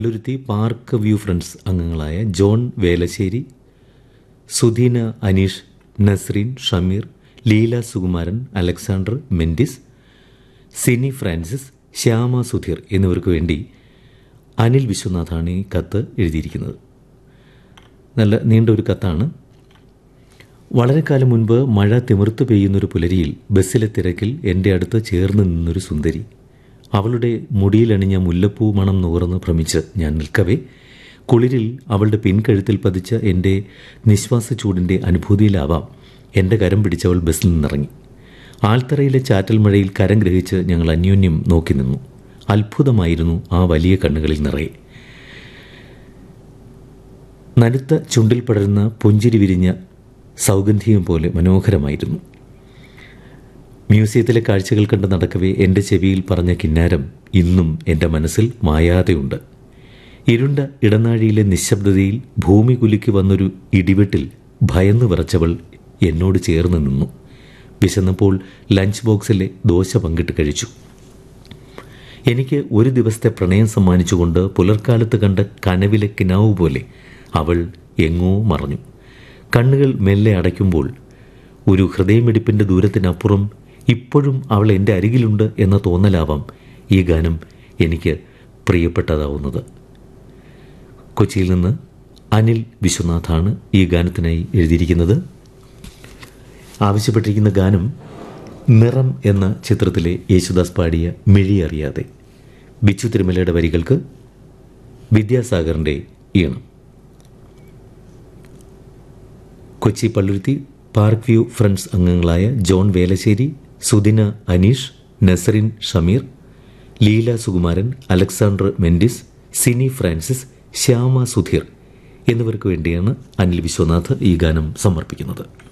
കല്ലുരുത്തി park view friends അംഗങ്ങളായ John Velassery Sudheena Aneesh Nasreen Shameer Leela Sukumaran Alexander Mendis Sini Francis Shyama Sudheer എന്നിവർക്ക് വേണ്ടി അനിൽ വിശ്വനാഥാണ് ഈ കത്ത് എഴുതിയിരിക്കുന്നത് നല്ല നീണ്ട ഒരു കത്താണ് വളരെ കാലം മുൻപ് മഴ തിമിർത്ത് പെയ്യുന്നൊരു പുലരിയിൽ ബസ്സിലെ തിരക്കിൽ എൻ്റെ അടുത്ത് ചേർന്ന് നിന്നൊരു സുന്ദരി അവളുടെ മുടിയിലണിഞ്ഞ മുല്ലപ്പൂ മണം നുകർന്ന് ഭ്രമിച്ച് ഞാൻ നിൽക്കവേ കുളിരിൽ അവളുടെ പിൻകഴുത്തിൽ പതിച്ച എൻ്റെ നിശ്വാസ ചൂടിൻ്റെ അനുഭൂതിയിലാവാം എൻ്റെ കരം പിടിച്ചവൾ ബസ്സിൽ നിന്നിറങ്ങി ആൽത്തറയിലെ ചാറ്റൽ മഴയിൽ കരം ഗ്രഹിച്ച് ഞങ്ങൾ അന്യോന്യം നോക്കി നിന്നു അത്ഭുതമായിരുന്നു ആ വലിയ കണ്ണുകളിൽ നിറയെ നനുത്ത ചുണ്ടിൽ പടരുന്ന പുഞ്ചിരി വിരിഞ്ഞ സൗഗന്ധികം പോലെ മനോഹരമായിരുന്നു മ്യൂസിയത്തിലെ കാഴ്ചകൾ കണ്ട് നടക്കവേ എൻ്റെ ചെവിയിൽ പറഞ്ഞ കിന്നാരം ഇന്നും എൻ്റെ മനസ്സിൽ മായാതെയുണ്ട് ഇരുണ്ട ഇടനാഴിയിലെ നിശബ്ദതയിൽ ഭൂമി കുലുക്കി വന്നൊരു ഇടിവെട്ടിൽ ഭയന്നു വിറച്ചവൾ എന്നോട് ചേർന്ന് നിന്നു വിശന്നപ്പോൾ ലഞ്ച് ബോക്സിലെ ദോശ പങ്കിട്ട് കഴിച്ചു എനിക്ക് ഒരു ദിവസത്തെ പ്രണയം സമ്മാനിച്ചുകൊണ്ട് പുലർക്കാലത്ത് കണ്ട കനവിലെ കിനാവ് പോലെ അവൾ എങ്ങോ മറഞ്ഞു കണ്ണുകൾ മെല്ലെ അടയ്ക്കുമ്പോൾ ഒരു ഹൃദയമിടിപ്പിൻ്റെ ദൂരത്തിനപ്പുറം ഇപ്പോഴും അവൾ എൻ്റെ അരികിലുണ്ട് എന്ന തോന്നലാവാം ഈ ഗാനം എനിക്ക് പ്രിയപ്പെട്ടതാവുന്നത് കൊച്ചിയിൽ നിന്ന് അനിൽ വിശ്വനാഥാണ് ഈ ഗാനത്തിനായി എഴുതിയിരിക്കുന്നത് ആവശ്യപ്പെട്ടിരിക്കുന്ന ഗാനം നിറം എന്ന ചിത്രത്തിലെ യേശുദാസ് പാടിയ മിഴി അറിയാതെ ബിച്ചു തിരുമലയുടെ വരികൾക്ക് വിദ്യാസാഗറിൻ്റെ ഈണം Kochi Palluruthi park view friends അംഗങ്ങളായ John Velassery Sudina Aneesh Nasrin Shameer Leela Sukumaran Alexander Mendis Sini Francis Shyama Sudheer എന്നിവർക്ക് വേണ്ടിയാണ് അനിൽ വിശ്വനാഥ് ഈ ഗാനം സമർപ്പിക്കുന്നത്